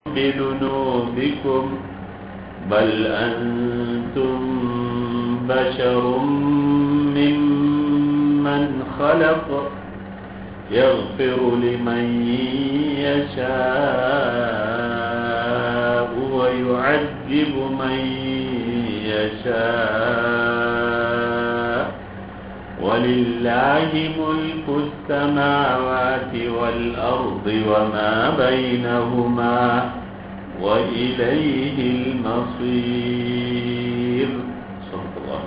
بذنوبكم بل أنتم بشر ممن خلق يغفر لمن يشاء ويعذب من يشاء ولله ملك السماوات والأرض وما بينهما وإليه المصير صدق الله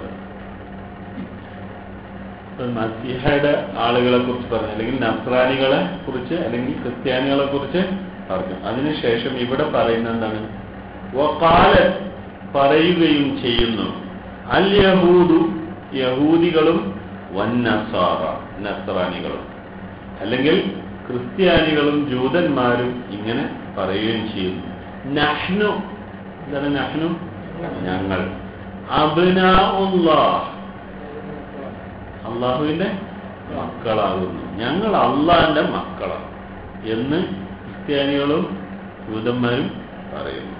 മസീഹയുടെ ആളുകളെ കുറിച്ച് പറഞ്ഞു അല്ലെങ്കിൽ നസ്രാനികളെ കുറിച്ച് അല്ലെങ്കിൽ ക്രിസ്ത്യാനികളെ കുറിച്ച് പറഞ്ഞു അതിനുശേഷം ഇവിടെ പറയുന്ന എന്താണ് വക്കാല പറയുകയും ചെയ്യുന്നു അൽ യഹൂദു യഹൂദികളും വന്നസാറ നസ്രാനികളും അല്ലെങ്കിൽ ക്രിസ്ത്യാനികളും ജൂതന്മാരും ഇങ്ങനെ പറയുകയും ചെയ്യുന്നു നഹ്നു എന്താണ് നഹ്നു ഞങ്ങൾ അബ്നാഉല്ലാഹ് അള്ളാഹുവിന്റെ മക്കളാകുന്നു ഞങ്ങൾ അള്ളാഹിന്റെ മക്കളാണ് എന്ന് ക്രിസ്ത്യാനികളും ജൂതന്മാരും പറയുന്നു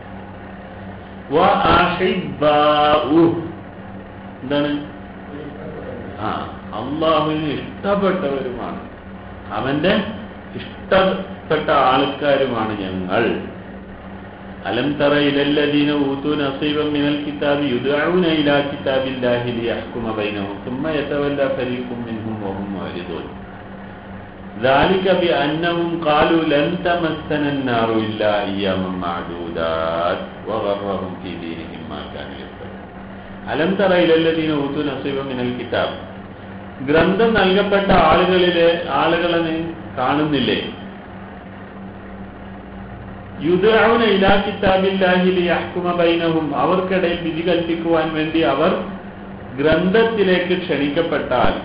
എന്താണ് ആ അള്ളാഹുവിന് ഇഷ്ടപ്പെട്ടവരുമാണ് അവന്റെ ഇഷ്ടപ്പെട്ട ആൾക്കാരുമാണ് ഞങ്ങൾ അലം തറ ഇലല്ലദീന ഊതു നസീബം മിനൽ കിതാബി യുദഊന ഇലാ കിതാബില്ലാഹി ലിയഹ്കുമ ബൈനഹും ثم يتولى فريق منهم وهم معرضون ذلك بأنهم قالوا لن تمسنا النار إلا أياما معدودات وغرهم في دينهم ما كانوا يفترون അലം തറ ഇലല്ലദീന ഊതു നസീബം മിനൽ കിതാബ് ഗ്രന്ഥം നൽകപ്പെട്ട ആളുകളിലെ ആളുകളെ നീ കാണുന്നില്ലേ യുദഊന ഇലാ കിതാബില്ലാഹി ലിയഹ്കുമ ബൈനഹും അവർക്കിടയിൽ വിധി കൽപ്പിക്കുവാൻ വേണ്ടി അവർ ഗ്രന്ഥത്തിലേക്ക് ക്ഷണിക്കപ്പെട്ടാൽ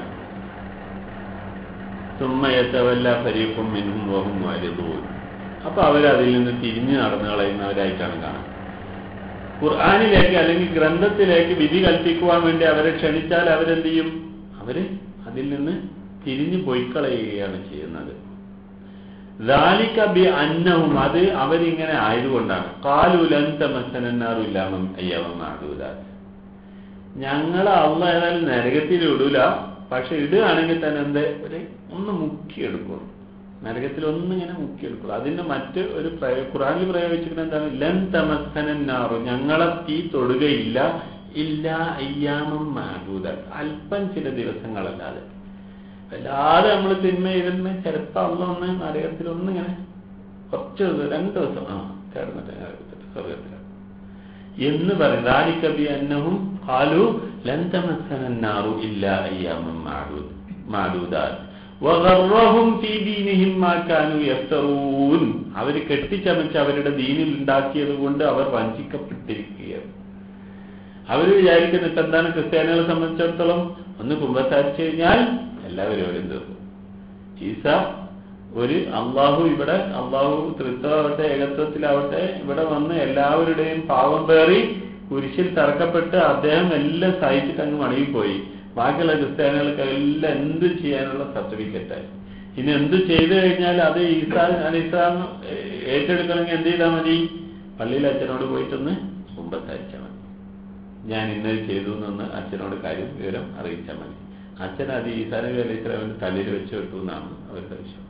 സുമ്മയത്തവല്ല ഫരീഖും മിൻഹും വഹും വാരിദൂൻ അപ്പൊ അവർ അതിൽ നിന്ന് തിരിഞ്ഞു നടന്നു കളയുന്നവരായിട്ടാണ് കാണുന്നത് ഖുർആാനിലേക്ക് അല്ലെങ്കിൽ ഗ്രന്ഥത്തിലേക്ക് വിധി കൽപ്പിക്കുവാൻ വേണ്ടി അവരെ ക്ഷണിച്ചാൽ അവരെന്ത് ചെയ്യും അവര് അതിൽ നിന്ന് തിരിഞ്ഞു പൊയ്ക്കളയുകയാണ് ചെയ്യുന്നത് ذلك بأنهم അത് അവരിങ്ങനെ ആയതുകൊണ്ടാണ് قالوا لن تمسنا النار إلا أياما معدودات ഞങ്ങൾ അള്ള ഏതായാലും നരകത്തിൽ ഇടൂല പക്ഷെ ഇടുകയാണെങ്കിൽ തന്നെ എന്ത് ഒരു ഒന്ന് മുക്കിയെടുക്കും നരകത്തിൽ ഒന്നിങ്ങനെ മുക്കിയെടുക്കും അതിന്റെ മറ്റ് ഒരു പ്രയോ ഖുറാനിൽ പ്രയോഗിച്ചിരിക്കുന്നത് എന്താണ് ലൻ തമസ്സനാറു ഞങ്ങളെ തീ തൊടുകയില്ല ഇല്ല അയ്യാമം മാകൂത അല്പം ചില ദിവസങ്ങളല്ലാതെ വല്ലാതെ നമ്മൾ തിന്മ ചെയ്തിരുന്ന ചിലപ്പോൾ അള്ള ഒന്ന് നരകത്തിൽ ഒന്നിങ്ങനെ കുറച്ച് ദിവസം രണ്ട് ദിവസം ആ കിടന്നിട്ട് സ്വർഗത്തിലാണ് എന്ന് പറയും ദാലിക്കബി അന്നഹും ഖാലു ലൻ തമസ്സനാറു ഇല്ല അയ്യാമം മാദൂദ് മാദൂദാത് വഗറഹും ഫീ ദീനിഹിം മാ കാനൂ യഫ്തറൂൻ അവർ കെട്ടിച്ചമച്ച് അവരുടെ ദീനിൽ ഉണ്ടാക്കിയത് കൊണ്ട് അവർ വഞ്ചിക്കപ്പെട്ടിരിക്കുകയാണ് അവർ വിചാരിക്കുന്നിട്ട് എന്താണ് ക്രിസ്ത്യാനികളെ സംബന്ധിച്ചിടത്തോളം ഒന്ന് കുമ്പസാരിച്ചു കഴിഞ്ഞാൽ എല്ലാവരും അവരും തീർന്നു ഈസ ഒരു അള്ളാഹു ഇവിടെ അള്ളാഹു തൃത്വമാവട്ടെ ഏകത്വത്തിലാവട്ടെ ഇവിടെ വന്ന് എല്ലാവരുടെയും പാവം പേറി കുരിശിൽ തറക്കപ്പെട്ട് അദ്ദേഹം എല്ലാം സഹിച്ചിട്ട് അങ്ങ് മടങ്ങിപ്പോയി ബാക്കിയുള്ള ക്രിസ്ത്യാനികൾക്ക് എല്ലാം എന്ത് ചെയ്യാനുള്ള സർട്ടിഫിക്കറ്റായി ഇനി എന്ത് ചെയ്തു കഴിഞ്ഞാൽ അത് ഈസാ അലിസ്ലാം ഏറ്റെടുക്കണമെങ്കിൽ എന്ത് ചെയ്താൽ മതി പള്ളിയിൽ അച്ഛനോട് പോയിട്ടൊന്ന് കുമ്പസാരിച്ചാൽ മതി ഞാൻ ഇന്നത് ചെയ്തു എന്നൊന്ന് അച്ഛനോട് കാര്യം വിവരം അറിയിച്ചാൽ മതി അച്ഛൻ അത് ഈസാ നബി അലൈഹി സ്വലാമിന്റെ തലയിൽ വെച്ച് വിട്ടു എന്നാണ് അവരുടെ വിശ്വാസം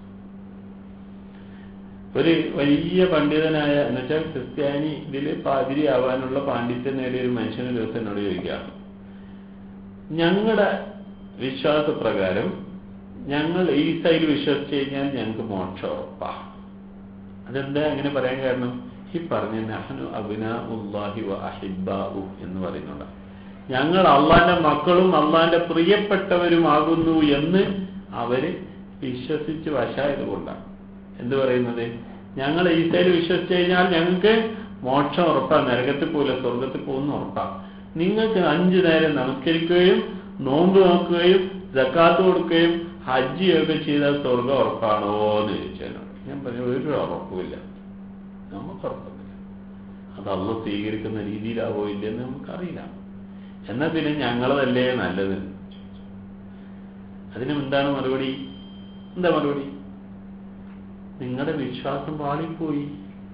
ഒരു വലിയ പണ്ഡിതനായ എന്നുവെച്ചാൽ ക്രിസ്ത്യാനി ഇതില് പാതിരി ആവാനുള്ള പാണ്ഡിത്യം നേടിയ ഒരു മനുഷ്യന് ദിവസം എന്നോട് ചോദിക്കുകയാണ് ഞങ്ങളുടെ വിശ്വാസപ്രകാരം ഞങ്ങൾ ഈ സൈഡ് വിശ്വസിച്ച് കഴിഞ്ഞാൽ ഞങ്ങൾക്ക് മോക്ഷം ഉറപ്പാ അതെന്താ അങ്ങനെ പറയാൻ കാരണം ഈ പറഞ്ഞ നഹനു അബിന ഉല്ലാഹി വ അഹിബാഹു എന്ന് പറയുന്നുണ്ട് ഞങ്ങൾ അള്ളാന്റെ മക്കളും അള്ളാന്റെ പ്രിയപ്പെട്ടവരുമാകുന്നു എന്ന് അവര് വിശ്വസിച്ച് വശായത് കൊണ്ടാണ് എന്ത് പറയുന്നത് ഞങ്ങൾ ഈസയിൽ വിശ്വസിച്ച് കഴിഞ്ഞാൽ ഞങ്ങൾക്ക് മോക്ഷം ഉറപ്പാണ് നരകത്തിൽ പോലെ സ്വർഗത്തിൽ പോകുന്ന ഉറപ്പാണ് നിങ്ങൾക്ക് അഞ്ചു നേരം നമസ്കരിക്കുകയും നോമ്പ് നോക്കുകയും ജക്കാത്ത് കൊടുക്കുകയും ഹജ്ജ് ചെയ്യുകയൊക്കെ ചെയ്താൽ സ്വർഗം ഉറപ്പാണോ എന്ന് ചോദിച്ചതിനോട് ഞാൻ പറഞ്ഞു ഒരു ഉറപ്പുമില്ല നമുക്ക് ഉറപ്പില്ല അത് അള്ള സ്വീകരിക്കുന്ന രീതിയിലാവോ ഇല്ലെന്ന് നമുക്കറിയില്ല എന്നാൽ പിന്നെ ഞങ്ങളതല്ലേ നല്ലത് അതിനും എന്താണ് മറുപടി എന്താ മറുപടി നിങ്ങളുടെ വിശ്വാസം പാളിപ്പോയി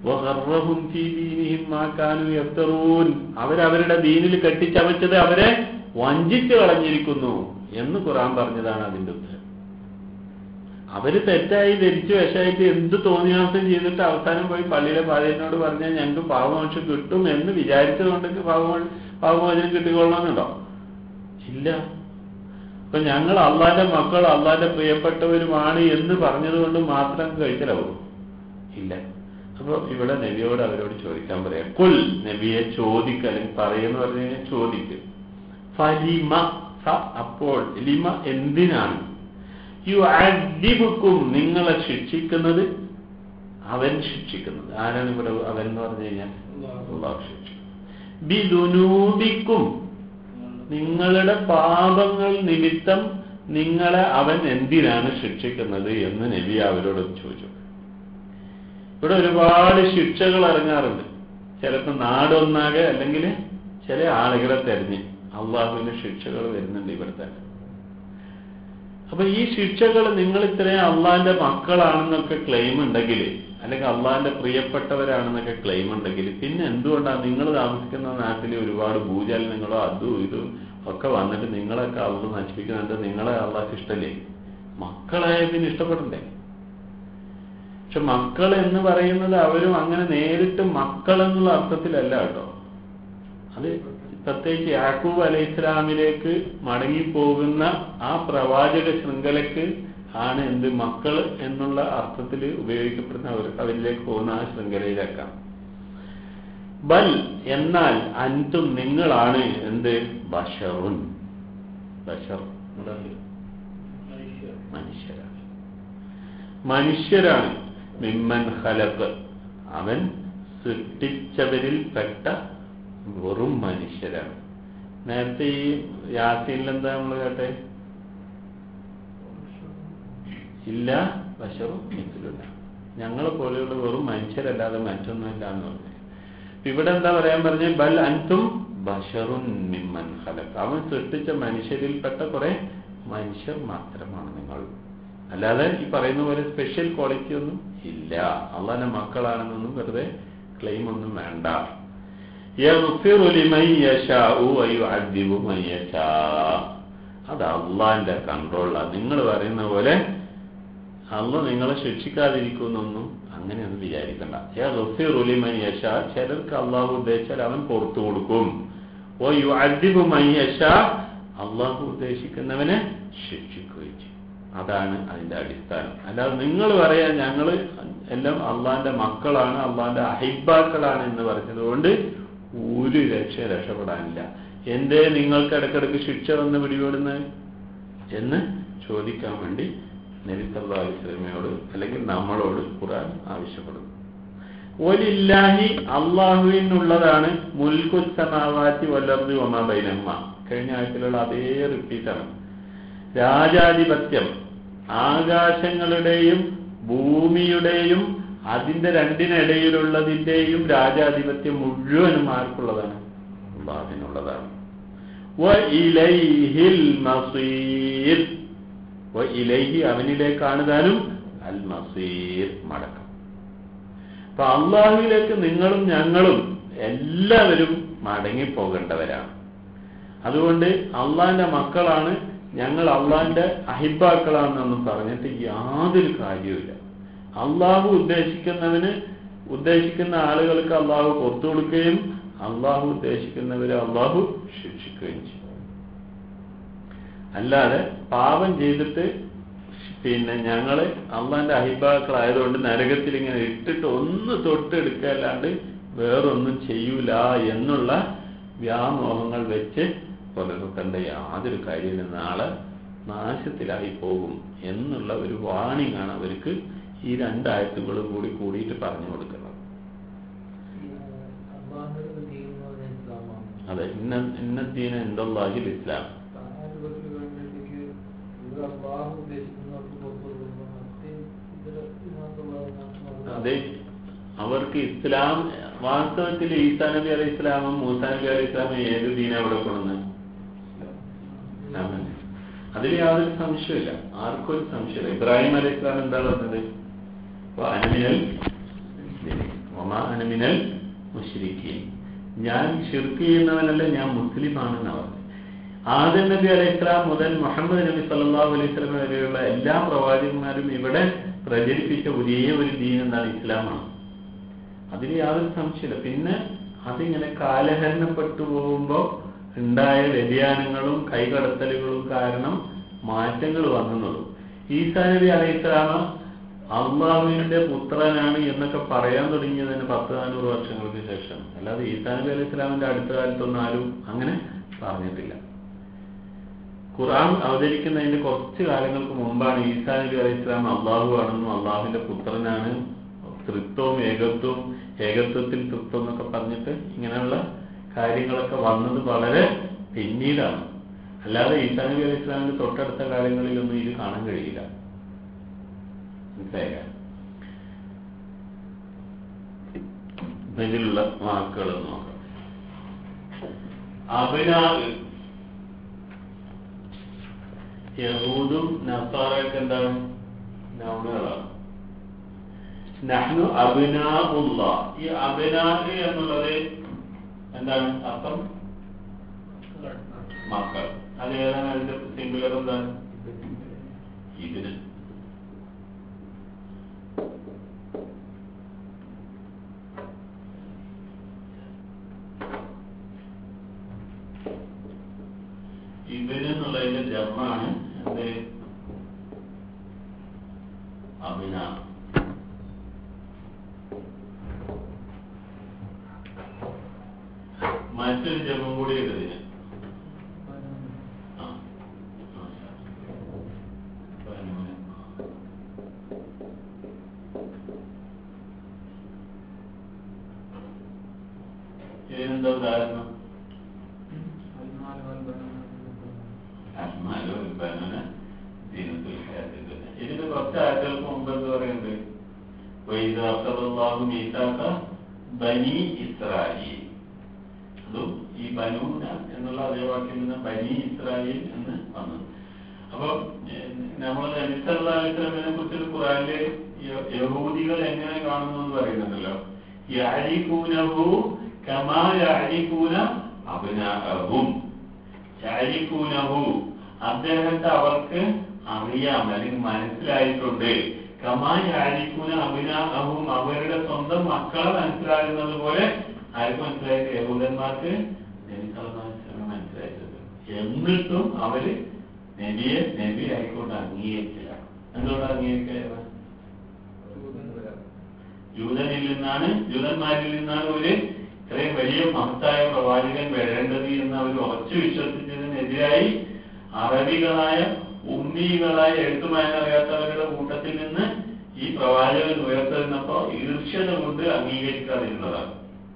വഗർറഹും ഫീ ദീനിഹിം മാ കാനൂ യഫ്തറൂൻ അവരവരുടെ ദീനിൽ കെട്ടിച്ചമച്ചത് അവരെ വഞ്ചിച്ചു കളഞ്ഞിരിക്കുന്നു എന്ന് ഖുറാൻ പറഞ്ഞതാണ് അതിന്റെ ഉത്തരം അവര് തെറ്റായി ധരിച്ചു വശമായിട്ട് എന്ത് തോന്നിയാസം ചെയ്തിട്ട് അവസാനം പോയി പള്ളിയിലെ പാതയനോട് പറഞ്ഞാൽ ഞങ്ങൾക്ക് പാവമോക്ഷം കിട്ടും എന്ന് വിചാരിച്ചതുകൊണ്ട് പാവമോ പാവമോചനം കിട്ടിക്കൊള്ളണമെന്നുണ്ടോ ഇല്ല അപ്പൊ ഞങ്ങൾ അള്ളാന്റെ മക്കൾ അള്ളാന്റെ പ്രിയപ്പെട്ടവരുമാണ് എന്ന് പറഞ്ഞതുകൊണ്ട് മാത്രം കഴിക്കലാവും ഇല്ല അപ്പൊ ഇവിടെ നബിയോട് അവരോട് ചോദിക്കാൻ പറയാം കുൽ നബിയെ ചോദിക്ക അല്ലെങ്കിൽ പറയുന്ന പറഞ്ഞു കഴിഞ്ഞാൽ ചോദിക്കും ഫലിമ ഫ അപ്പോൾ ലിമ എന്തിനാണ് യു അദിബുക്കും നിങ്ങളെ ശിക്ഷിക്കുന്നത് അവൻ ശിക്ഷിക്കുന്നത് ആരാണ് ഇവിടെ അവൻ എന്ന് പറഞ്ഞു കഴിഞ്ഞാൽ അള്ളാഹു ശിക്ഷിക്കും ബിദുനൂബിക്കും നിങ്ങളുടെ പാപങ്ങൾ നിമിത്തം നിങ്ങളെ അവൻ എന്തിനാണ് ശിക്ഷിക്കുന്നത് എന്ന് നബി അവരോട് ചോദിച്ചു ഇവിടെ ഒരുപാട് ശിക്ഷകൾ ഇറങ്ങാറുണ്ട് ചിലപ്പോൾ നാടൊന്നാകെ അല്ലെങ്കിൽ ചില ആളുകളെ തെരഞ്ഞ് അള്ളാഹുവിന്റെ ശിക്ഷകൾ വരുന്നുണ്ട് ഇവിടെ തന്നെ അപ്പൊ ഈ ശിക്ഷകൾ നിങ്ങൾ ഇത്രയും അള്ളാന്റെ മക്കളാണെന്നൊക്കെ ക്ലെയിം ഉണ്ടെങ്കിൽ അല്ലെങ്കിൽ അള്ളാന്റെ പ്രിയപ്പെട്ടവരാണെന്നൊക്കെ ക്ലെയിം ഉണ്ടെങ്കിൽ പിന്നെ എന്തുകൊണ്ടാണ് നിങ്ങൾ താമസിക്കുന്ന നാട്ടിൽ ഒരുപാട് ഭൂചലനങ്ങളോ അതും ഇതും ഒക്കെ വന്നിട്ട് നിങ്ങളൊക്കെ അള്ള നശിപ്പിക്കുന്നുണ്ട് നിങ്ങളെ അള്ളാഹ് ഇഷ്ടല്ലേ മക്കളായ പിന്നെ ഇഷ്ടപ്പെടണ്ടേ പക്ഷെ മക്കൾ എന്ന് പറയുന്നത് അവരും അങ്ങനെ നേരിട്ട് മക്കൾ എന്നുള്ള അർത്ഥത്തിലല്ല കേട്ടോ അത് പ്രത്യേകിച്ച് യാക്കൂബ് അലൈഹി ഇസ്ലാമിലേക്ക് മടങ്ങിപ്പോകുന്ന ആ പ്രവാചക ശൃംഖലക്ക് ആണ് എന്ത് മക്കൾ എന്നുള്ള അർത്ഥത്തിൽ ഉപയോഗിക്കപ്പെടുന്ന അവർ അവരിലേക്ക് പോകുന്ന ആ ശൃംഖലയിലേക്കാം ബൽ എന്നാൽ അൻതും നിങ്ങളാണ് എന്ത് ബഷറുൻ ബഷർ മനുഷ്യരാണ് മനുഷ്യരാണ് മിമ്മൻ ഹലക്ക് അവൻ സൃഷ്ടിച്ചവരിൽ പെട്ട വെറും മനുഷ്യരാണ് നേരത്തെ ഈ യാസീനിൽ എന്താ നമ്മൾ കേട്ടെ ഇല്ല ബഷറും മിഥിലില്ല ഞങ്ങളെ പോലെയുള്ള വെറും മനുഷ്യരല്ലാതെ മറ്റൊന്നുമില്ല എന്ന് പറഞ്ഞു ഇവിടെ എന്താ പറയാൻ പറഞ്ഞ ബൽ അൻതും ബഷറുൻ മിമ്മൻ ഹലക്ക് അവൻ സൃഷ്ടിച്ച മനുഷ്യരിൽപ്പെട്ട കുറെ മനുഷ്യർ മാത്രമാണ് നിങ്ങൾ അല്ലാതെ ഈ പറയുന്ന പോലെ സ്പെഷ്യൽ ക്വാളിറ്റി ഒന്നും ഇല്ല അള്ളാന്റെ മക്കളാണെന്നൊന്നും വെറുതെ ക്ലെയിം ഒന്നും വേണ്ട അത് അള്ളാന്റെ കൺട്രോളാണ് നിങ്ങൾ പറയുന്ന പോലെ അള്ള നിങ്ങളെ ശിക്ഷിക്കാതിരിക്കുന്നൊന്നും അങ്ങനെയൊന്നും വിചാരിക്കണ്ട യഷ ചിലർക്ക് അള്ളാഹു ഉദ്ദേശിച്ചാൽ അവൻ പുറത്തു കൊടുക്കും ഓ യു അദിബു മയ്യഷ അള്ളാഹു ഉദ്ദേശിക്കുന്നവനെ ശിക്ഷിക്കുകയും ചെയ്യും അതാണ് അതിന്റെ അടിസ്ഥാനം അല്ലാതെ നിങ്ങൾ പറയാ ഞങ്ങള് എല്ലാം അള്ളാന്റെ മക്കളാണ് അള്ളാന്റെ അഹിബാക്കളാണ് എന്ന് പറഞ്ഞതുകൊണ്ട് ഒരു രക്ഷ രക്ഷപ്പെടാനില്ല എന്തേ നിങ്ങൾക്ക് ഇടക്കിടക്ക് ശിക്ഷ വന്ന് പിടിപെടുന്നത് എന്ന് ചോദിക്കാൻ വേണ്ടി നബിസല്ലാ അലിസ്ലമയോട് അല്ലെങ്കിൽ നമ്മളോട് ഖുറാൻ ആവശ്യപ്പെടുന്നു ഒലില്ലാഹി അള്ളാഹുവിനുള്ളതാണ് മുൽക്കുസമാവാറ്റി വല്ലർദി ഒമാ ബൈനമ്മ കഴിഞ്ഞ ആഴ്ചയിലുള്ള അതേ റിപ്പീറ്റാണ് രാജാധിപത്യം ആകാശങ്ങളുടെയും ഭൂമിയുടെയും അതിന്റെ രണ്ടിനിടയിലുള്ളതിന്റെയും രാജാധിപത്യം മുഴുവനും ആർക്കുള്ളതാണ് അള്ളാഹിനുള്ളതാണ് ഇലൈഹി അവനിലേക്കാണ് താനും അൽ മസീർ മടക്കം അപ്പൊ അള്ളാഹുവിലേക്ക് നിങ്ങളും ഞങ്ങളും എല്ലാവരും മടങ്ങിപ്പോകേണ്ടവരാണ് അതുകൊണ്ട് അള്ളാന്റെ മക്കളാണ് ഞങ്ങൾ അള്ളാന്റെ അഹിബാക്കളാണെന്നൊന്നും പറഞ്ഞിട്ട് യാതൊരു കാര്യവുമില്ല അള്ളാഹു ഉദ്ദേശിക്കുന്നവന് ഉദ്ദേശിക്കുന്ന ആളുകൾക്ക് അള്ളാഹു പുറത്തു കൊടുക്കുകയും അള്ളാഹു ഉദ്ദേശിക്കുന്നവരെ അള്ളാഹു ശിക്ഷിക്കുകയും ചെയ്യും അല്ലാതെ പാപം ചെയ്തിട്ട് പിന്നെ ഞങ്ങള് അള്ളാന്റെ അഹിബാക്കളായതുകൊണ്ട് നരകത്തിൽ ഇങ്ങനെ ഇട്ടിട്ട് ഒന്ന് തൊട്ടെടുക്കുക അല്ലാണ്ട് വേറൊന്നും ചെയ്യൂല എന്നുള്ള വ്യാമോഹങ്ങൾ വെച്ച് പുലർത്തേണ്ട യാതൊരു കാര്യമില്ല നാളെ നാശത്തിലായി പോകും എന്നുള്ള ഒരു വാണിംഗ് ആണ് അവർക്ക് ഈ രണ്ടായത്തുകളും കൂടി കൂടിയിട്ട് പറഞ്ഞു കൊടുക്കുന്നത് അതെ ഇന്ന ഇന്നദ്ദീന എന്തല്ലാഹിൽ ഇസ്ലാം അതെ അവർക്ക് ഇസ്ലാം വാസ്തവത്തിൽ ഈസാ നബി അലി ഇസ്ലാമും മൂസാ നബി അലി ഇസ്ലാമും ഏത് ദീന അവിടെ കൊണ്ടുവന്ന് അതിൽ യാതൊരു സംശയമില്ല ആർക്കും ഒരു സംശയമില്ല ഇബ്രാഹിം അലി ഇസ്ലാം എന്താ പറഞ്ഞത് അനമിനൽ ഒമ ഒമാ അനുമിനൽ മുശ്രിക്കീൻ ഞാൻ ഷിർക്ക് ചെയ്യുന്നവനല്ല ഞാൻ മുസ്ലിമാണെന്ന് പറഞ്ഞു ആദം നബി അലൈഹി ഇസ്ലാം മുതൽ മുഹമ്മദ് നബി സല്ലല്ലാഹു അലൈഹി സ്വലം വരെയുള്ള എല്ലാ പ്രവാചകന്മാരും ഇവിടെ പ്രചരിപ്പിച്ച ഒരേ ഒരു ദീൻ എന്താണ് ഇസ്ലാമാണ് അതിൽ യാതൊരു സംശയമില്ല പിന്നെ അതിങ്ങനെ കാലഹരണപ്പെട്ടു പോകുമ്പോൾ ഉണ്ടായ വ്യതിയാനങ്ങളും കൈകടത്തലുകളും കാരണം മാറ്റങ്ങൾ വന്നെന്നുള്ളൂ ഈസാ നബി അലൈഹി ഇസ്ലാമ അള്ളാഹുവിന്റെ പുത്രനാണ് എന്നൊക്കെ പറയാൻ തുടങ്ങിയത് തന്നെ പത്ത് നാനൂറ് വർഷങ്ങൾക്ക് ശേഷം അല്ലാതെ ഈസാ നബി അലൈഹി ഇസ്ലാമിന്റെ അടുത്ത കാലത്തൊന്നും ആരും അങ്ങനെ പറഞ്ഞിട്ടില്ല ഖുർആൻ അവതരിക്കുന്നതിന്റെ കുറച്ച് കാലങ്ങൾക്ക് മുമ്പാണ് ഈസാ നബി അലൈഹി ഇസ്ലാം അള്ളാഹു ആണെന്നും അള്ളാഹുവിന്റെ പുത്രനാണ് തൃത്വവും ഏകത്വവും ഏകത്വത്തിൽ തൃത്വം എന്നൊക്കെ പറഞ്ഞിട്ട് ഇങ്ങനെയുള്ള കാര്യങ്ങളൊക്കെ വന്നത് വളരെ പിന്നീടാണ് അല്ലാതെ ഈസാ നബി അലൈഹി ഇസ്ലാമിന്റെ തൊട്ടടുത്ത കാലങ്ങളിലൊന്നും ഇത് കാണാൻ കഴിയില്ല മനസ്സിലായില്ല ഇതിലുള്ള വാക്കുകൾ നോക്കാം അഭിനാവ് യഹൂദും നസാറൊക്കെ എന്താണ് നൗണുകളാണ് നഹ്നു അഭിനാഉള്ള ഈ അഭിനാ എന്നുള്ളത് എന്താണ് അർത്ഥം മക്കൾ അത് ഏതാണ് അതിന്റെ സിംഗുലർ എന്താണ് ഇതിന് ഇവന് എന്നുള്ളതിന്റെ ജന്മാണ് എന്ത് അഭിന മറ്റൊരു ജന്മം കൂടി ഉണ്ട് ഇതിന് ആ. ആ. ബനൂന്. ഇതിനെന്താ ഉദാഹരണം അസ്മാലോ ബനൂന് ദീനത്തുൽ ഹയാത്തിൽ തന്നെ ഇതിന് കുറച്ച് ആഴ്ചകൾക്ക് മുമ്പ് എന്ത് പറയുന്നുണ്ട് വൈദ അഖദല്ലാഹു മീസാഖ ബനി ഇസ്രായേൽ അതും ഈ ബനൂന എന്നുള്ള അതേ വാക്കിൽ നിന്ന് ബനി ഇസ്രായേൽ എന്ന് വന്നു അപ്പൊ നമ്മൾ നബിസല്ലാസ്ലമിനെ കുറിച്ച് ഖുറാനില് യ- യഹൂദികൾ എങ്ങനെ കാണുന്നു എന്ന് പറയുന്നുണ്ടല്ലോ യാരിക്കൂനഹു കമാ യാരിക്കൂന അഭിനാഹും യാരിക്കൂനഹു അദ്ദേഹത്തെ അവർക്ക് അറിയാം അല്ലെങ്കിൽ മനസ്സിലായിട്ടുണ്ട് കമാ യാരിക്കൂന അഭിനാഹും അവരുടെ സ്വന്തം മക്കളെ മനസ്സിലാകുന്നത് പോലെ ആർക്ക് മനസ്സിലായിട്ട് യഹൂദന്മാർക്ക് നബി സല്ലല്ലാഹു അലൈഹി വസല്ലം മനസ്സിലായിട്ടുണ്ട് എന്നിട്ടും അവര് നബിയെ നബി ആയിക്കൊണ്ട് അംഗീകരിച്ചില്ല എന്തുകൊണ്ട് അംഗീകരിക്കുക ജൂതനിൽ നിന്നാണ് ജൂതന്മാരിൽ നിന്നാണ് ഒരു ഇത്രയും വലിയ മഹത്തായ പ്രവാചകൻ വരേണ്ടത് എന്ന് അവർ ഉറച്ചു വിശ്വസിച്ചതിനെതിരായി അറബികളായ ഉമ്മികളായ എഴുത്തുമായൻ അറിയാത്തവരുടെ കൂട്ടത്തിൽ നിന്ന് ഈ പ്രവാചകൻ ഉയർത്തുന്നപ്പോ ഈർഷ്യത കൊണ്ട് അംഗീകരിക്കാതിരുന്നതാണ്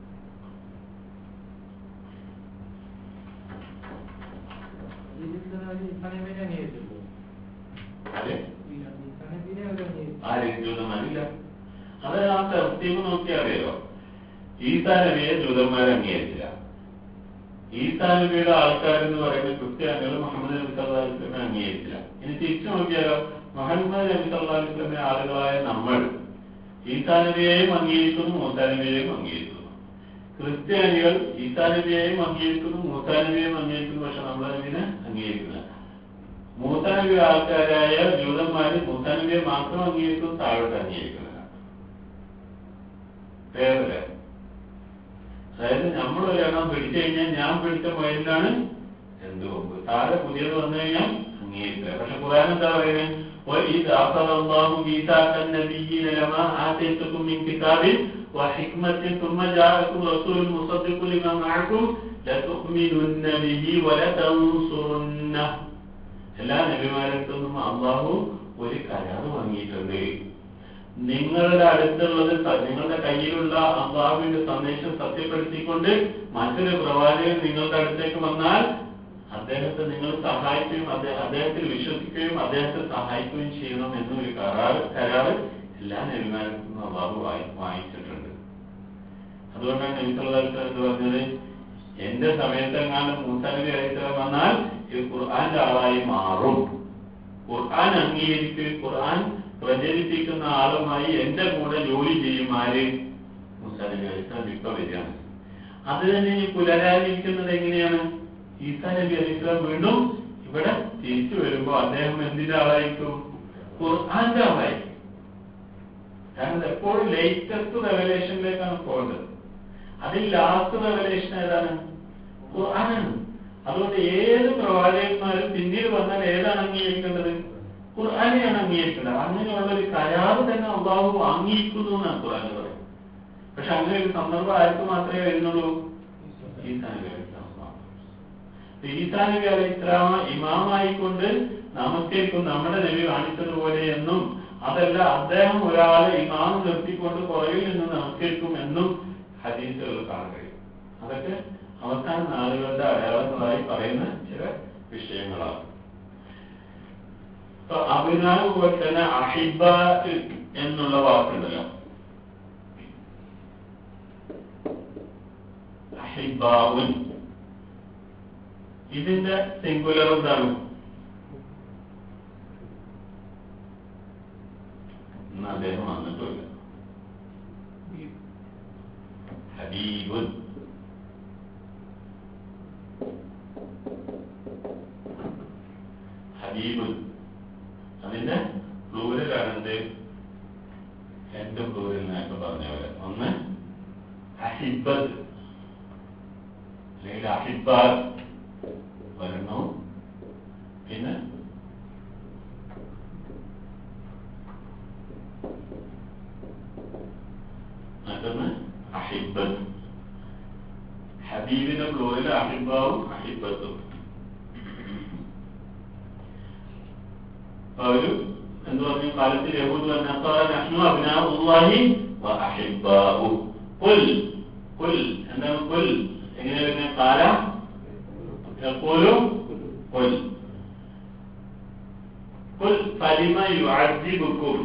ആര് ആര് ജൂതന്മാരില്ല അത് ആ തർത്തീവ് നോക്കിയാൽ അറിയാലോ ഈസാ നബിയെ ജൂതന്മാരെ അംഗീകരിച്ചില്ല ഈസാ നബിയുടെ ആൾക്കാരെന്ന് പറയുന്ന ക്രിസ്ത്യാനികൾ മുഹമ്മദ് നബി സല്ലല്ലാഹു അലൈഹി വസല്ലമയെ അംഗീകരിച്ചില്ല ഇനി തിരിച്ചു നോക്കിയാലോ മുഹമ്മദ് നബി സല്ലല്ലാഹു അലൈഹി വസല്ലമയെ ആളുകളായ നമ്മൾ ഈസാ നബിയെയും അംഗീകരിക്കുന്നു മൂസാ നബിയെയും അംഗീകരിക്കുന്നു ക്രിസ്ത്യാനികൾ ഈസാ നബിയെയും അംഗീകരിക്കുന്നു മൂസാ നബിയെയും അംഗീകരിക്കുന്നു പക്ഷെ നമ്മൾ അതിനെ അംഗീകരിക്കുന്നില്ല മൂസാ നബിയുടെ ആൾക്കാരായ ജൂതന്മാര് മൂസാ നബിയെ മാത്രം അംഗീകരിക്കുന്നു താഴോട്ട് അംഗീകരിക്കുന്നില്ല വേറെ അതായത് നമ്മൾ ഒരെണ്ണം പിടിച്ചു കഴിഞ്ഞാൽ ഞാൻ പിടിച്ച മൊയിലാണ് എന്ത് കൊമ്പ് താഴെ പുതിയത് വന്നു കഴിഞ്ഞാൽ അംഗീകരിക്കുക പക്ഷെ ഖുർആൻ എന്താ പറയുന്നത് وإذ أخذ الله ميثاق النبيين لما آتيتكم من كتاب وحكمة ثم جاءكم رسول مصدق لما معكم لتؤمنن به ولتنصرنه എല്ലാ നബിമാരടുത്തു നിന്നും അള്ളാഹു ഒരു കരാർ വാങ്ങിയിട്ടുണ്ട് നിങ്ങളുടെ അടുത്തുള്ളത് സ- നിങ്ങളുടെ കയ്യിലുള്ള അള്ളാഹുവിന്റെ സന്ദേശം സത്യപ്പെടുത്തിക്കൊണ്ട് മറ്റൊരു പ്രവാചകൻ നിങ്ങളുടെ അടുത്തേക്ക് വന്നാൽ അദ്ദേഹത്തെ നിങ്ങൾ സഹായിക്കുകയും അദ്ദേഹ- അദ്ദേഹത്തിൽ വിശ്വസിക്കുകയും അദ്ദേഹത്തെ സഹായിക്കുകയും ചെയ്യണം എന്നൊരു കരാർ കരാർ എല്ലാ നബിമാരിൽ നിന്നും അള്ളാഹു വായി- വാങ്ങിച്ചിട്ടുണ്ട് അതുകൊണ്ടാണ് നബി സല്ലല്ലാഹു അലൈഹി വസല്ലം എന്ത് പറഞ്ഞത് എന്റെ സമയത്തെങ്ങാനും മൂസാനബി അലൈഹിസ്സലാം വന്നാൽ ഈ ഖുർആന്റെ ആളായി മാറും ഖുർആൻ അംഗീകരിക്കുകയും ഖുർആൻ പ്രചരിപ്പിക്കുന്ന ആളുമായി എന്റെ കൂടെ ജോലി ചെയ്യും ആര് മൂസാ നബി അലൈഹി ഇസ്ലാം ഇപ്പൊ വരികയാണ് അത് തന്നെ ഇനി പുനരാരംഭിക്കുന്നത് എങ്ങനെയാണ് ഈസാ നബി അലൈഹി ഇസ്ലാം വീണ്ടും ഇവിടെ തിരിച്ചു വരുമ്പോ അദ്ദേഹം എന്തിന്റെ ആളായിരിക്കും ഖുർആന്റെ ആളായിരിക്കും കാരണം ഇത് എപ്പോഴും ലേറ്റസ്റ്റ് റെവലേഷനിലേക്കാണ് പോകേണ്ടത് അതിൽ ലാസ്റ്റ് റെവലേഷൻ ഏതാണ് ഖുർആനാണ് അതുകൊണ്ട് ഏത് പ്രവാചകന്മാരും പിന്നീട് വന്നാൽ ഏതാണ് അംഗീകരിക്കേണ്ടത് ഖുർആനെയാണ് അംഗീകരിക്കേണ്ടത് അങ്ങനെയുള്ള ഒരു കരാറ് തന്നെ അള്ളാഹു വാങ്ങിയിരിക്കുന്നു എന്നാണ് ഖുർആൻ പറയുന്നത് പക്ഷെ അങ്ങനെ ഒരു സന്ദർഭം ആർക്ക് മാത്രമേ വരുന്നുള്ളൂ ഈസാ നബി അലൈഹി ഇസ്ലാം മാത്രം. ഈസാ നബി അലൈഹി ഇസ്ലാമ ഇമാമായിക്കൊണ്ട് നമസ്കരിക്കും നമ്മുടെ നബി കാണിച്ചതുപോലെ എന്നും അതല്ല അദ്ദേഹം ഒരാളെ ഇമാം നിർത്തിക്കൊണ്ട് പുറകിൽ നിന്ന് നമസ്കരിക്കും എന്നും ഹദീസുകൾ കാണാൻ കഴിയും അതൊക്കെ അവസാന നാളുകളുടെ അടയാളങ്ങളായി പറയുന്ന ചില വിഷയങ്ങളാണ് ഇപ്പൊ അഭിനാവ് പോലെ തന്നെ അഹിബ എന്നുള്ള വാക്കുണ്ടല്ലോ അഹിബാവുൻ ഇതിന്റെ സിംഗുലർ എന്താണ് ഇന്ന് അദ്ദേഹം വന്നിട്ടില്ല ഹബീബുൻ ഹബീബുൻ അതിന്റെ പ്ലൂരലാണ് എന്ത് രണ്ട് പ്ലൂരൽ നേരത്തെ പറഞ്ഞ പോലെ ഒന്ന് അഹിബത്ത് അല്ലെങ്കിൽ അഹിബാർ വരണു പിന്നെ മറ്റൊന്ന് അഹിബത്ത് ഹബീബിന്റെ പ്ലൂരിൽ അഹിബാവും അഹിബത്തും ഒരു എന്ത് പറഞ്ഞു കാലത്തിൽ യഹൂദ് വന്നപ്പോൾ നഹ്നു അബ്നാഉല്ലാഹി വ അഹിബ്ബാഉ ഖുൽ ഖുൽ എന്താണ് ഖുൽ എങ്ങനെ വരുന്നത് കാല യഖൂലു ഖുൽ ഖുൽ ഫലിമ യുഅദ്ദിബുക്കും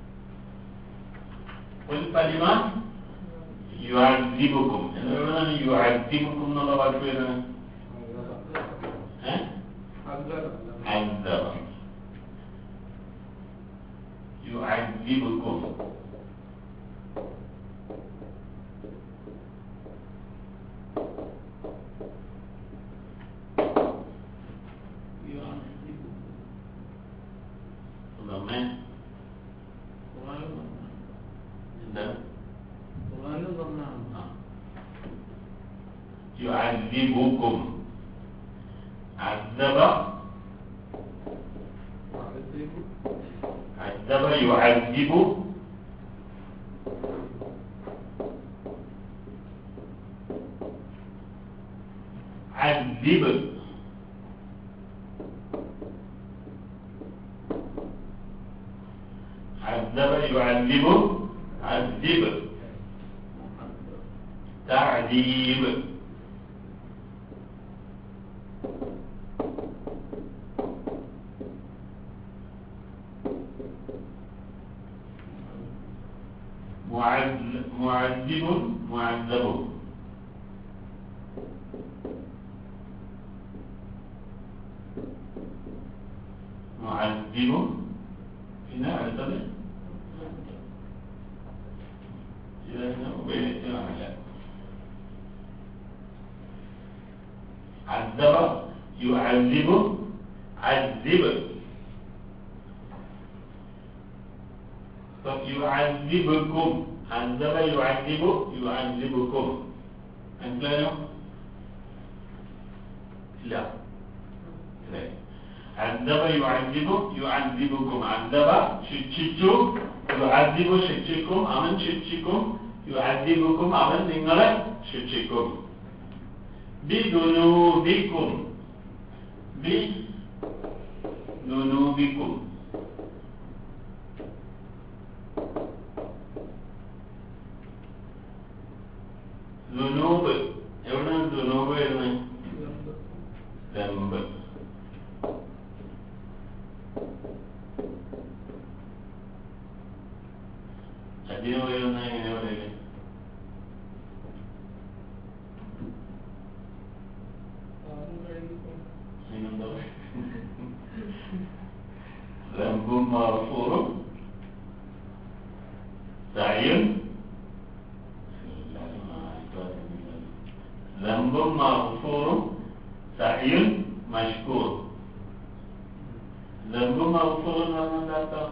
ഖുൽ ഫലിമ യുഅദ്ദിബുക്കും എന്നുള്ളതാണ് യുഅദ്ദിബുക്കും എന്നുള്ള വാക്ക് വരുന്നത് ഏഹ് عذب يعذبكم ضمان എന്താണ് ആ. يعذبكم عذب عذب يعذب عذب عذب يعذب عذب تعذيب معذ- معذب معذب معذب പിന്നെ അടുത്തത് ഇതിനെ ഉപയോഗിച്ച് കാണില്ല عذب يعذب عذب يعذبكم عذب يعذب يعذبكم മനസ്സിലായോ ഇല്ല അല്ലേ عذب يعذب يعذبكم عذب ശിക്ഷിച്ചു يعذب ശിക്ഷിക്കും അവൻ ശിക്ഷിക്കും يعذبكم അവൻ നിങ്ങളെ ശിക്ഷിക്കും بذنوبكم بذنوبكم ദുനൂബ് എവിടെയാണ് ദുനൂബ് വരുന്നത് ദമ്പ് അതിന് പറയുന്ന എങ്ങനെ പറയല് അതിനെന്താ ദമ്പും മറഫൂറും സയും ദമ്പും മഹ്ഫൂറും സഹിയും മഷ്കൂർ ദമ്പും മഹ്ഫൂർ എന്ന് പറഞ്ഞാൽ എന്താ അർത്ഥം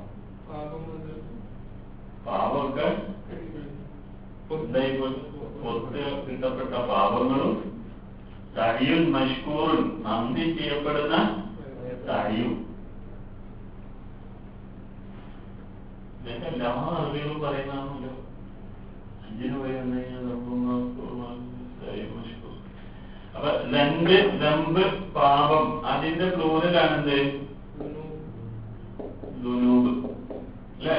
പാപമൊക്കെ എന്തായി പോയി? പുറത്ത് കിട്ടപ്പെട്ട പാപങ്ങളും സഹിയും മഷ്കൂറും നന്ദി ചെയ്യപ്പെടുന്ന സഹിയും ഇതൊക്കെ എല്ലാ അറിവുകളും പറയുന്നതാണല്ലോ അഞ്ചിന് പോയി വന്നു കഴിഞ്ഞാൽ ദമ്പും മഹ്ഫൂറും സഹിയും മഷ്കൂറും അപ്പൊ രണ്ട് ദമ്പ് പാപം അതിന്റെ പ്ലൂരലാണ് എന്ത് ദുനൂബ് അല്ലേ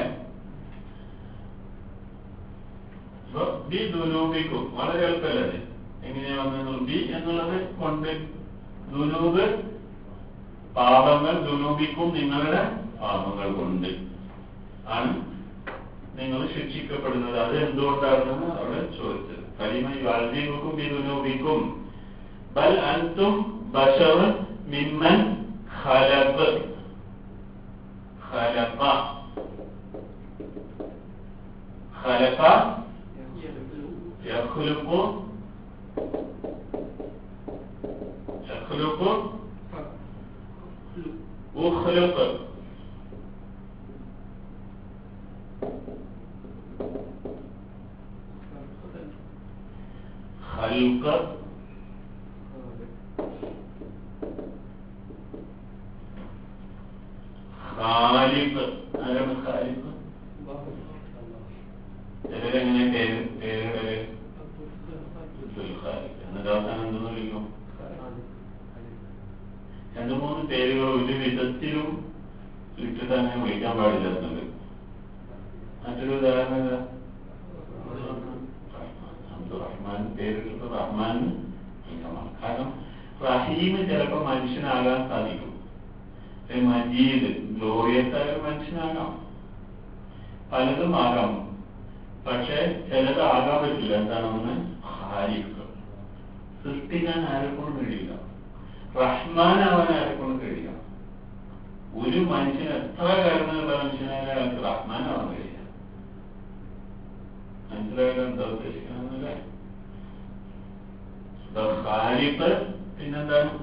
അപ്പൊ ബി ദുനൂബിക്കും വളരെ എളുപ്പമല്ലേ അത്? എങ്ങനെയാ വന്നത് ബി എന്നുള്ളത് കൊണ്ട് ദുനൂബ് പാപങ്ങൾ ദുനൂബിക്കും നിങ്ങളുടെ പാപങ്ങൾ കൊണ്ട് ആണ് നിങ്ങൾ ശിക്ഷിക്കപ്പെടുന്നത് അത് എന്തുകൊണ്ടാണെന്ന് അവിടെ ചോദിച്ചത് കലിമ യുഅദ്ദിബുക്കും ബി ദുനൂബിക്കും ബൽ അൻതും ബശർ മിമ്മൻ ഖലഖ് ഖലഖ ഖലഖ يخلق يخلق أخلق خلق ഖാലിഖ് ആരാണ് ഖാലിഖ് ചിലരെങ്ങനെ പേര് പേരുകള് അബ്ദുൽ ഖാലിഖ് എന്നിട്ട് അവസാനം എന്തെന്ന് വിളിക്കും രണ്ടു മൂന്ന് പേരുകൾ ഒരു വിധത്തിലും ഇട്ടിട്ട് അങ്ങനെ വിളിക്കാൻ പാടില്ലാത്തുണ്ട് മറ്റൊരു ഉദാഹരണം ഏതാ? അബ്ദുറഹ്മാൻ പേരിട്ടത് റഹ്മാൻ ഇങ്ങമാണ് കാരണം റഹീം ചിലപ്പോൾ മനുഷ്യനാകാൻ സാധിക്കും പക്ഷേ മജീദ് ഗ്ലോറിയസ് ആയ ഒരു മനുഷ്യനാകാം പലതും ആകാം പക്ഷെ ചിലത് ആകാൻ പറ്റില്ല എന്താണെന്ന് ഹാരിഫ് സൃഷ്ടിക്കാൻ ആരെക്കൊണ്ട് കഴിയില്ല റഹ്മാൻ ആവാൻ ആരെക്കൊണ്ട് കഴിയില്ല ഒരു മനുഷ്യന് എത്ര കരുണയുള്ള മനുഷ്യനായാലും അയാൾക്ക് റഹ്മാൻ ആവാൻ കഴിയില്ല മനസ്സിലായാലും എന്താ ഉദ്ദേശിക്കണമെന്നല്ലേ ഖാലിഫ് പിന്നെന്താണ്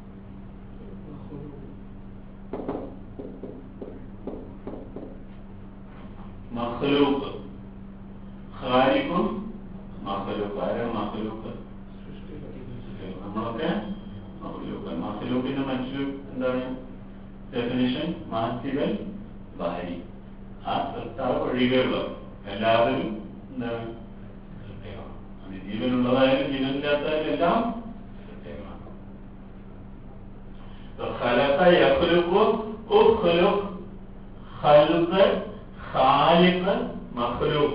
മഖ്ലൂഖ് ഖാലിഖും മഖ്ലൂഖ് ആരാണ് മഖ്ലൂഖ് നമ്മളൊക്കെ മഖ്ലൂഖ് മഖ്ലൂഖിന്റെ മറ്റൊരു എന്താണ് ഡെഫിനിഷൻ മാസിവൽ ബാരി ആ സൃഷ്ടാവ് ഒഴികെയുള്ള എല്ലാവരും എന്താണ് സൃഷ്ടികളാണ് അത് ജീവനുള്ളതായാലും ജീവനില്ലാത്തതായാലും എല്ലാം സൃഷ്ടികളാണ് خلق يخلق أخلق خلق خالق مخلوق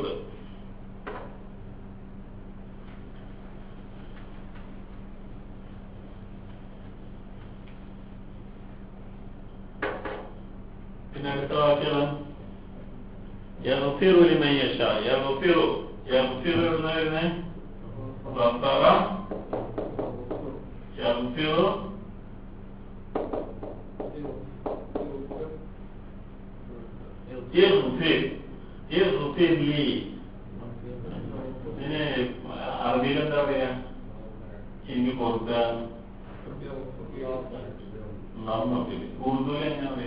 പിന്നെ അടുത്ത വാക്യം يغفر لمن يشاء يغفر يغفر എവിടുന്നാ വരുന്നേ غفر يغفر يغفر يغفر لي ഇതിന് അറബിയിൽ എന്താ പറയാ എനിക്ക് കൊടുക്കുക ഉറുദുവിൽ എങ്ങനെ പറയാ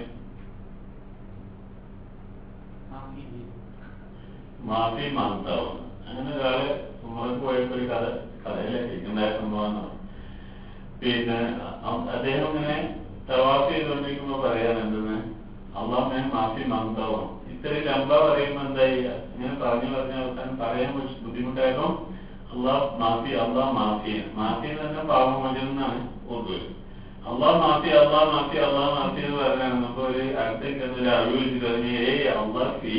മാഫി മാന്താവും അങ്ങനെ ഒരാള് ഉമ്മറക്ക് പോയപ്പോ ഒരു കഥ കഥയിലെ കേൾക്കുന്ന സംഭവമാണ് പിന്നെ അ- അദ്ദേഹം ഇങ്ങനെ തവാഫ് ചെയ്തുകൊണ്ടിരിക്കുമ്പോ പറയാണ് എന്തെന്ന് അള്ളാഹ് മാഫി മാന്താവും ഇത്രയും ലംബ പറയുമ്പോ എന്താ ചെയ്യുക ഇങ്ങനെ പറഞ്ഞു പറഞ്ഞ അവസാനം പറയാൻ കുറച്ച് ബുദ്ധിമുട്ടായപ്പോ അള്ളാഹ് മാഫി അള്ളാഹ് മാഫി മാഫി എന്ന് പറഞ്ഞാൽ പാവമോചനം എന്നാണ് ഉറുദുവിൽ അള്ളാഹ് മാഫി അള്ളാഹ് മാഫി അള്ളാഹ് മാഫി എന്ന് പറഞ്ഞാണ് അപ്പൊ ഒരു അടുത്തേക്ക് ഒരു അറിവ് വിളിച്ചിട്ട് പറഞ്ഞു ഏയ് അള്ളാഹ് ഫീ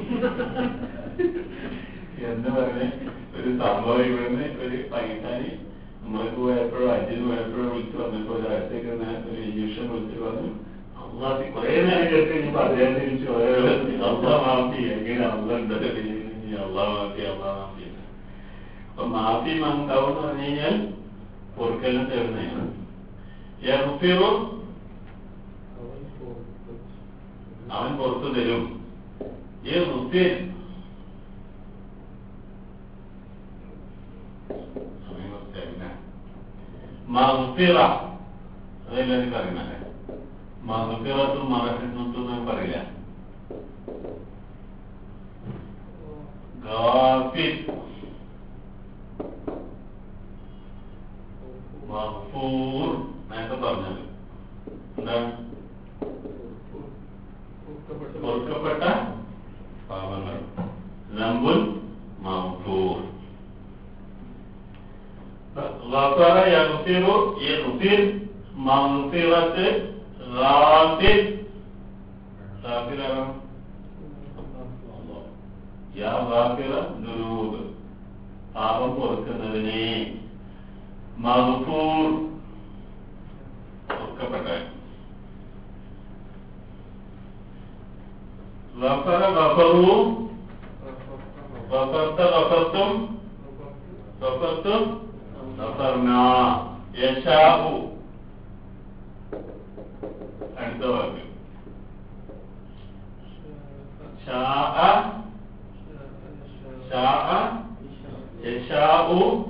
എന്ന് പറഞ്ഞ് ഒരു സംഭവം ഇവിടുന്ന് ഒരു പാകിസ്ഥാനി നമ്മൾക്ക് പോയപ്പോഴോ അഞ്ചിന് പോയപ്പോഴോ വിളിച്ചു പറഞ്ഞപ്പോ ഒരു അടുത്തേക്ക് നിന്ന് ഒരു ഈജിപ്ഷ്യൻ വിളിച്ചു പറഞ്ഞു അള്ളാഹ് കുറെ നേരം കേട്ട് കഴിഞ്ഞപ്പോ അദ്ദേഹം തിരിച്ചു അള്ളാഹ് മാഫി എങ്ങനെ അള്ളാഹ് ഉണ്ടല്ലോ അള്ളാഹ് മാഫി അള്ളാഹ് മാഫി അപ്പൊ മാഫി മങ്കാവ് എന്ന് പറഞ്ഞു കഴിഞ്ഞാൽ പൊറുക്കെല്ലാം തരുന്നതാണ് യഗ്ഫിറു അവൻ പുറത്തു തരും യഗ്ഫിർ സമയം കുറച്ചായില്ലേ? മഗ്ഫിറ അതെല്ലാം എനിക്ക് അറിയുന്നല്ലേ മഗ്ഫിറത്തും മറഹത്തും എന്നൊക്കെ പറയില്ല ഗാഫിർ മഗ്ഫൂർ നേരത്തെ പറഞ്ഞത് എന്താണ് പൊറുക്കപ്പെട്ട പാപങ്ങൾ ലംബുൻ മഗ്ഫൂർ غفر يغفر يغفر مغفرة غافر غافر ആരാണ്? യാ ഗാഫിറ ദുനൂബ് പാപം പൊറുക്കുന്നതിനെ മഗ്ഫൂർ പൊറുക്കപ്പെട്ടവൻ غفر غفروا غفرت غفرتم غفرتم غفرنا يشاء അടുത്ത വാക്ക് شاء شاء يشاء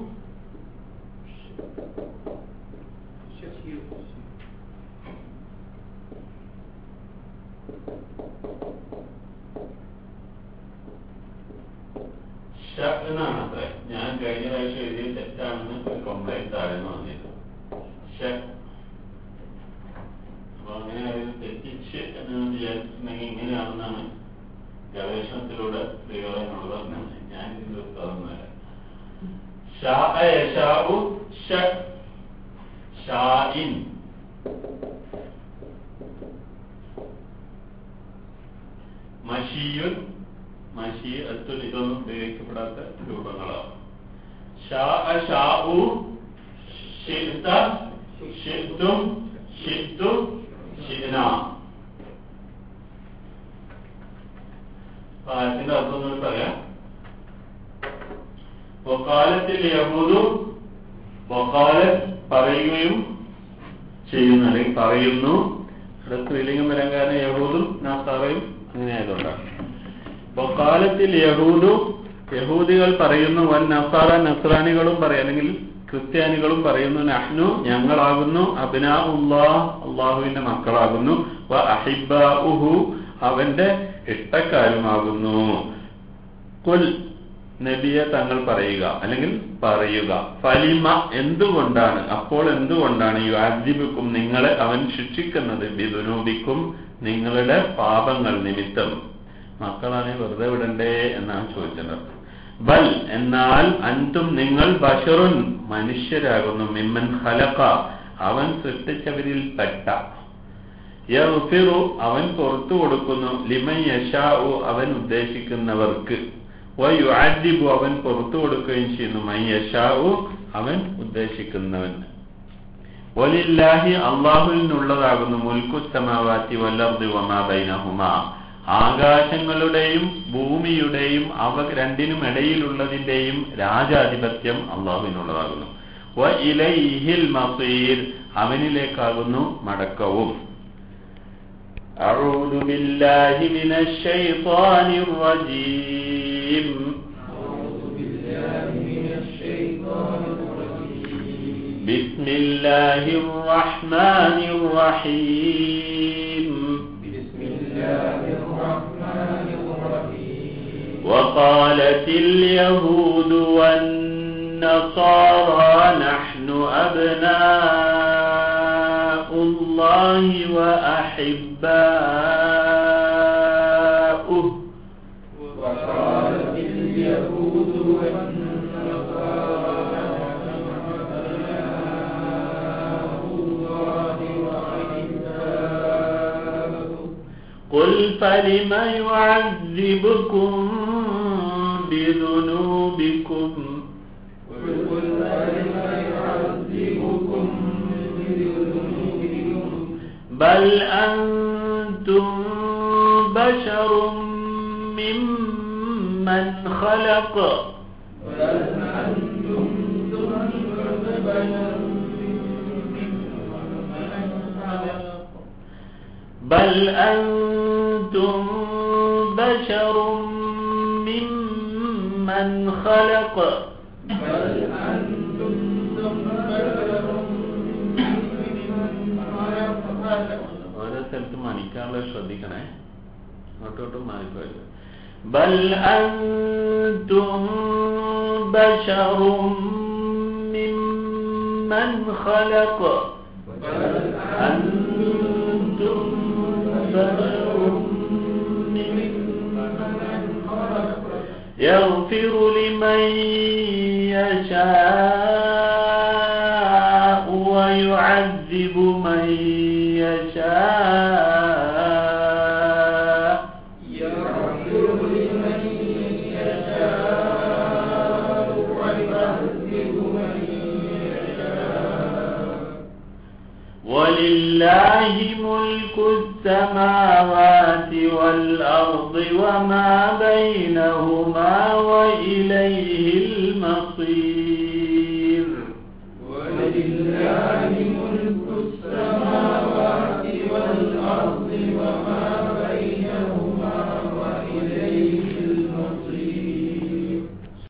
എന്നാണ് അത്ര ഞാൻ കഴിഞ്ഞ പ്രാവശ്യം എഴുതിയ തെറ്റാണെന്ന് ഒരു കംപ്ലൈന്റ് താഴെ വന്നിരുന്നു ഷ അപ്പൊ അങ്ങനെ അതിൽ തെറ്റിച്ച് എന്ന് വിചാരിച്ചിട്ടുണ്ടെങ്കിൽ ഇങ്ങനെയാണെന്നാണ് ഗവേഷണത്തിലൂടെ സ്ത്രീകളെന്നോട് പറഞ്ഞത് ഞാൻ ഇതിൽ ഉത്തരമൊന്നുമല്ല ഷാഅ യശാഉ ഷ ഷാഇൻ മഷിയുൻ മഷി അത്തുൽ ഇതൊന്നും ഉപയോഗിക്കപ്പെടാത്ത രൂപങ്ങളാണ് ഷാഅ ഷാഉ ഷിഅ്ത ഷിഅ്തും ഷിഅ്തു ഷിഅ്ന ആയത്തിന്റെ അർത്ഥം ഒന്നുകൂടി പറയാം വക്കാലത്തിൽ യഹൂദു വക്കാലത്ത് പറയുകയും ചെയ്യുന്നു അല്ലെങ്കിൽ പറയുന്നു ഇവിടെ സ്ത്രീലിംഗം വരാൻ കാരണം യഹൂദും നാസാറയും അങ്ങനെ ആയതുകൊണ്ടാണ് വക്കാലത്തിൽ യഹൂദു യഹൂദികൾ പറയുന്നു വൻ നസാറ നസ്രാനികളും പറയും അല്ലെങ്കിൽ ക്രിസ്ത്യാനികളും പറയുന്നു നഹ്നു ഞങ്ങളാകുന്നു അബ്നാ ഉള്ളാഹ് അള്ളാഹുവിന്റെ മക്കളാകുന്നു വ അഹിബാഉഹു അവന്റെ ഇഷ്ടക്കാരുമാകുന്നു കുൽ നബിയെ തങ്ങൾ പറയുക അല്ലെങ്കിൽ പറയുക ഫലിമ എന്തുകൊണ്ടാണ് അപ്പോൾ എന്തുകൊണ്ടാണ് യുഅദ്ദിബുക്കും നിങ്ങളെ അവൻ ശിക്ഷിക്കുന്നത് ബിദുനൂബിക്കും നിങ്ങളുടെ പാപങ്ങൾ നിമിത്തം മക്കളാണ് വെറുതെ വിടണ്ടേ എന്നാണ് ചോദിച്ചത് ബൽ എന്നാൽ അന്തും നിങ്ങൾ ബഷറുൻ മനുഷ്യരാകുന്നു മിമ്മൻ ഖലഖ അവൻ സൃഷ്ടിച്ചവരിൽ പെട്ട യഗ്ഫിറു അവൻ പുറത്തു കൊടുക്കുന്നു ലിമൻ യശാഉ അവൻ ഉദ്ദേശിക്കുന്നവർക്ക് വയുഅദ്ദിബു അവൻ പുറത്തു കൊടുക്കുകയും ചെയ്യുന്നു മൻ യശാഉ അവൻ ഉദ്ദേശിക്കുന്നവൻ വലില്ലാഹി അള്ളാഹുവിനുള്ളതാകുന്നു മുൽക്കു സമാവാത്തി വല്ലർദി വമാ ബൈനഹുമാ ആകാശങ്ങളുടെയും ഭൂമിയുടെയും അവ രണ്ടിനും ഇടയിലുള്ളതിന്റെയും രാജാധിപത്യം അള്ളാഹുവിനുള്ളതാകുന്നു വ ഇലൈഹിൽ മസീർ അവനിലേക്കാകുന്നു മടക്കവും أعوذ بالله من الشيطان الرجيم أعوذ بالله من الشيطان الرجيم بسم الله الرحمن الرحيم بسم الله الرحمن الرحيم وقالت اليهود والنصارى نحن أبناء الله وأحباؤه وقالت اليهود والنصارى أبناء الله وأحباؤه قل فلم يعذبكم بذنوبكم قل فلم يعذبكم بذنوبكم بل أنتم بشر ممن خلق بل أنتم بشر ممن خلق بل أنتم بشر ممن خلق بل أنتم بشر ممن خلق ഓരോ സ്ഥലത്തും മണിക്കാനുള്ള ശ്രദ്ധിക്കണേ അങ്ങോട്ടോട്ടും മാറിപ്പോയത് ബൽ അൻതും ബശറും മിമ്മൻ ഖലഖ أنتم بشر ممن خلق يغفر لمن يشاء ويعذب من يشاء يغفر لمن يشاء ويعذب من يشاء ولله ملك السماوات والأرض وما بينهما وإليه المصير